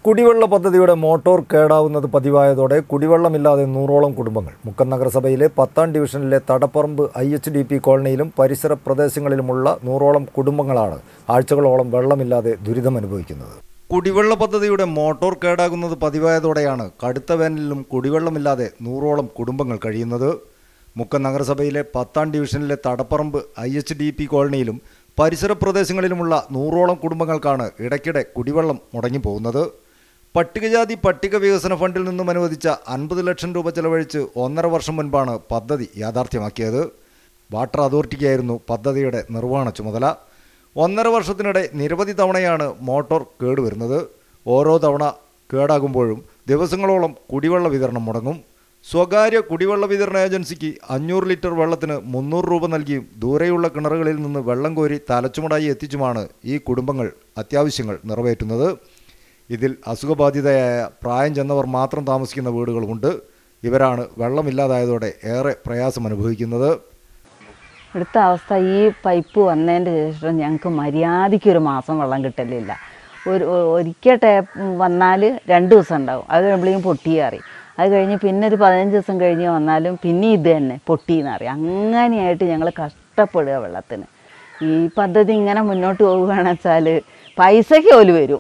കുടിവെള്ള പദ്ധതിയുടെ മോട്ടോർ കേടാവുന്നത് പതിവായതോടെ കുടിവെള്ളമില്ലാതെ നൂറോളം കുടുംബങ്ങൾ മുക്കം നഗരസഭയിലെ പത്താം ഡിവിഷനിലെ Thadapparambu I H D P കോളനിയിലും പരിസര പ്രദേശങ്ങളിലുമുള്ള നൂറോളം കുടുംബങ്ങളാണ് ആഴ്ചകളോളം വെള്ളമില്ലാതെ ദുരിതമനുഭവിക്കുന്നത് കുടിവെള്ള പദ്ധതിയുടെ മോട്ടോർ കേടാകുന്നത് പതിവായതോടെയാണ് കടുത്ത വേനലിലും കുടിവെള്ളമില്ലാതെ നൂറോളം കുടുംബങ്ങൾ കഴിയുന്നത് മുക്കം നഗരസഭയിലെ പത്താം ഡിവിഷനിലെ Thadapparambu I H D P കോളനിയിലും പരിസര പ്രദേശങ്ങളിലുമുള്ള നൂറോളം കുടുംബങ്ങൾക്കാണ് ഇടയ്ക്കിടെ കുടിവെള്ളം മുടങ്ങിപ്പോകുന്നത് പട്ടികജാതി പട്ടിക വികസന ഫണ്ടിൽ നിന്നും അനുവദിച്ച അൻപത് ലക്ഷം രൂപ ചെലവഴിച്ച് ഒന്നര വർഷം മുൻപാണ് പദ്ധതി യാഥാർത്ഥ്യമാക്കിയത് വാട്ടർ അതോറിറ്റിക്കായിരുന്നു പദ്ധതിയുടെ നിർവഹണ ചുമതല ഒന്നര വർഷത്തിനിടെ നിരവധി തവണയാണ് മോട്ടോർ കേടുവരുന്നത് ഓരോ തവണ കേടാകുമ്പോഴും ദിവസങ്ങളോളം കുടിവെള്ള വിതരണം മുടങ്ങും സ്വകാര്യ കുടിവെള്ള വിതരണ ഏജൻസിക്ക് അഞ്ഞൂറ് ലിറ്റർ വെള്ളത്തിന് മുന്നൂറ് രൂപ നൽകിയും ദൂരെയുള്ള കിണറുകളിൽ നിന്ന് വെള്ളം കോരി തലച്ചുമടായി എത്തിച്ചുമാണ് ഈ കുടുംബങ്ങൾ അത്യാവശ്യങ്ങൾ നിറവേറ്റുന്നത് ഇതിൽ അസുഖബാധിതയായ പ്രായം ചെന്നവർ മാത്രം താമസിക്കുന്ന വീടുകളുമുണ്ട് ഇവരാണ് വെള്ളമില്ലാതായതോടെ ഏറെ പ്രയാസം അനുഭവിക്കുന്നത് ഇവിടുത്തെ അവസ്ഥ ഈ പൈപ്പ് വന്നതിൻ്റെ ശേഷം ഞങ്ങൾക്ക് മര്യാദയ്ക്ക് ഒരു മാസം വെള്ളം കിട്ടലില്ല ഒരു ഒ- ഒരിക്കൽ ടാപ്പ് വന്നാൽ രണ്ട് ദിവസം ഉണ്ടാവും അത് കഴിയുമ്പോഴേക്കും പൊട്ടിയറി അത് കഴിഞ്ഞ് പിന്നെ ഒരു പതിനഞ്ച് ദിവസം കഴിഞ്ഞ് വന്നാലും പിന്നെ ഇത് തന്നെ പൊട്ടിയെന്നറിയാം അങ്ങനെയായിട്ട് ഞങ്ങൾ കഷ്ടപ്പെടുക വെള്ളത്തിന് ഈ പദ്ധതി ഇങ്ങനെ മുന്നോട്ട് പോവുകയാണെന്ന് വെച്ചാൽ പൈസയ്ക്ക് ഓല് വരും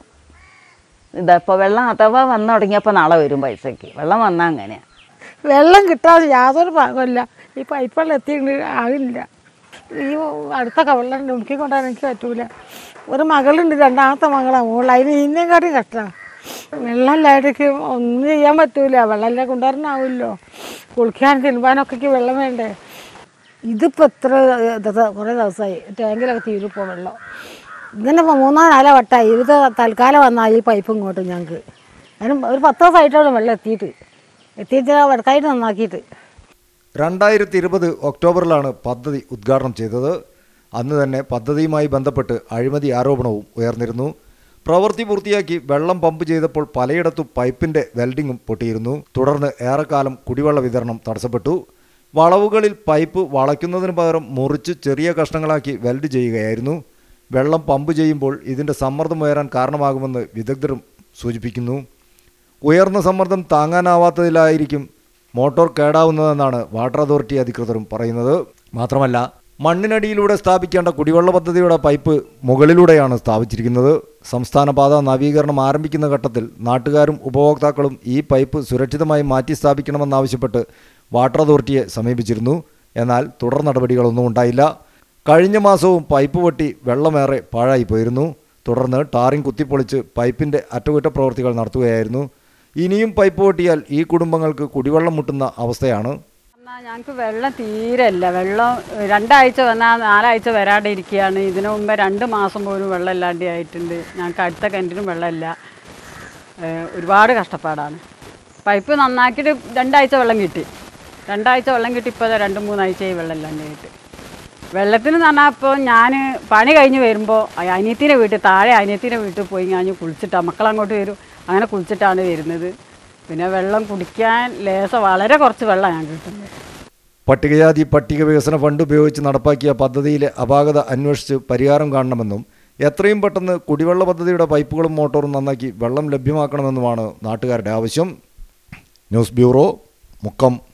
ഇതാ ഇപ്പോൾ വെള്ളം അഥവാ വന്നു തുടങ്ങിയപ്പോൾ നാളെ വരും പൈസയ്ക്ക് വെള്ളം വന്നാൽ അങ്ങനെയാണ് വെള്ളം കിട്ടാതെ യാതൊരു ഭാഗമില്ല ഈ പൈപ്പ് വെള്ളം എത്തിയിട്ട് ആകില്ല ഈ അടുത്തൊക്കെ വെള്ളം മുക്കിക്കൊണ്ടാൻ എനിക്ക് പറ്റൂല ഒരു മകളുണ്ട് രണ്ടാമത്തെ മകളാണ് മോൾ അതിന് ഇന്നേക്കാട്ടി കഷ്ടമാണ് വെള്ളമില്ലായിട്ടേക്ക് ഒന്നും ചെയ്യാൻ പറ്റൂല വെള്ളമില്ല കൊണ്ടുവരാനാവില്ലോ കുളിക്കാൻ തിരുമ്പാനൊക്കെ വെള്ളം വേണ്ടേ ഇതിപ്പോൾ എത്ര ദിവസം കുറേ ദിവസമായി ടാങ്കിലൊക്കെ തീരുപ്പോൾ വെള്ളം ഇങ്ങനെ ഇപ്പോൾ മൂന്നോ നാലോ വട്ടമായി ഇത് തൽക്കാലം വന്നാൽ ഈ പൈപ്പ് ഇങ്ങോട്ട് ഞങ്ങൾക്ക് അതിന് ഒരു പത്ത് ദിവസമായിട്ടുള്ളൂ വെള്ളം എത്തിയിട്ട് എത്തിയിട്ട് വടക്കായിട്ട് നന്നാക്കിയിട്ട് രണ്ടായിരത്തി ഇരുപത് ഒക്ടോബറിലാണ് പദ്ധതി ഉദ്ഘാടനം ചെയ്തത് അന്ന് തന്നെ പദ്ധതിയുമായി ബന്ധപ്പെട്ട് അഴിമതി ആരോപണവും ഉയർന്നിരുന്നു പ്രവൃത്തി പൂർത്തിയാക്കി വെള്ളം പമ്പ് ചെയ്തപ്പോൾ പലയിടത്തും പൈപ്പിന്റെ വെൽഡിങ്ങും പൊട്ടിയിരുന്നു തുടർന്ന് ഏറെക്കാലം കുടിവെള്ള വിതരണം തടസ്സപ്പെട്ടു വളവുകളിൽ പൈപ്പ് വളയ്ക്കുന്നതിന് പകരം മുറിച്ച് ചെറിയ കഷ്ണങ്ങളാക്കി വെൽഡ് ചെയ്യുകയായിരുന്നു വെള്ളം പമ്പ് ചെയ്യുമ്പോൾ ഇതിന്റെ സമ്മർദ്ദം ഉയരാൻ കാരണമാകുമെന്ന് വിദഗ്ധരും സൂചിപ്പിക്കുന്നു ഉയർന്ന സമ്മർദ്ദം താങ്ങാനാവാത്തതിലായിരിക്കും മോട്ടോർ കേടാവുന്നതെന്നാണ് വാട്ടർ അതോറിറ്റി അധികൃതരും പറയുന്നത് മാത്രമല്ല മണ്ണിനടിയിലൂടെ സ്ഥാപിക്കേണ്ട കുടിവെള്ള പദ്ധതിയുടെ പൈപ്പ് മുകളിലൂടെയാണ് സ്ഥാപിച്ചിരിക്കുന്നത് സംസ്ഥാന പാത നവീകരണം ആരംഭിക്കുന്ന ഘട്ടത്തിൽ നാട്ടുകാരും ഉപഭോക്താക്കളും ഈ പൈപ്പ് സുരക്ഷിതമായി മാറ്റി സ്ഥാപിക്കണമെന്നാവശ്യപ്പെട്ട് വാട്ടർ അതോറിറ്റിയെ സമീപിച്ചിരുന്നു എന്നാൽ തുടർ നടപടികളൊന്നും ഉണ്ടായില്ല കഴിഞ്ഞ മാസവും പൈപ്പ് പൊട്ടി വെള്ളമേറെ പാഴായിപ്പോയിരുന്നു തുടർന്ന് ടാറിങ് കുത്തിപ്പൊളിച്ച് പൈപ്പിൻ്റെ അറ്റകുറ്റപ്രവൃത്തികൾ നടത്തുകയായിരുന്നു ഇനിയും പൈപ്പ് പൊട്ടിയാൽ ഈ കുടുംബങ്ങൾക്ക് കുടിവെള്ളം മുട്ടുന്ന അവസ്ഥയാണ് എന്നാൽ ഞങ്ങൾക്ക് വെള്ളം തീരെയില്ല വെള്ളം രണ്ടാഴ്ച വന്നാൽ നാലാഴ്ച വരാതെ ഇരിക്കുകയാണ് ഇതിനു മുമ്പ് രണ്ട് മാസം പോലും വെള്ളം ഇല്ലാണ്ട് ആയിട്ടുണ്ട് ഞങ്ങൾക്ക് അടുത്ത കിണറ്റിനും വെള്ളമില്ല ഏഹ് ഒരുപാട് കഷ്ടപ്പാടാണ് പൈപ്പ് നന്നാക്കിയിട്ട് രണ്ടാഴ്ച വെള്ളം കിട്ടി രണ്ടാഴ്ച വെള്ളം കിട്ടി ഇപ്പോൾ ദാ രണ്ട് മൂന്നാഴ്ചയായി വെള്ളം ഇല്ലാണ്ടായിട്ട് വെള്ളത്തിന് പറഞ്ഞാൽ ഇപ്പോൾ ഞാൻ പണി കഴിഞ്ഞ് വരുമ്പോൾ അനിയത്തിൻ്റെ വീട്ടിൽ താഴെ അനിയത്തിൻ്റെ വീട്ടിൽ പോയി ഞാൻ കുളിച്ചിട്ടാണ് മക്കളങ്ങോട്ട് വരും അങ്ങനെ കുളിച്ചിട്ടാണ് വരുന്നത് പിന്നെ വെള്ളം കുടിക്കാൻ ലേശം വളരെ കുറച്ച് വെള്ളം ഞാൻ കിട്ടുന്നത് പട്ടികജാതി പട്ടിക വികസന ഫണ്ട് ഉപയോഗിച്ച് നടപ്പാക്കിയ പദ്ധതിയിലെ അപാകത അന്വേഷിച്ച് പരിഹാരം കാണണമെന്നും എത്രയും പെട്ടെന്ന് കുടിവെള്ള പദ്ധതിയുടെ പൈപ്പുകളും മോട്ടോറും നന്നാക്കി വെള്ളം ലഭ്യമാക്കണമെന്നുമാണ് നാട്ടുകാരുടെ ആവശ്യം ന്യൂസ് ബ്യൂറോ മുക്കം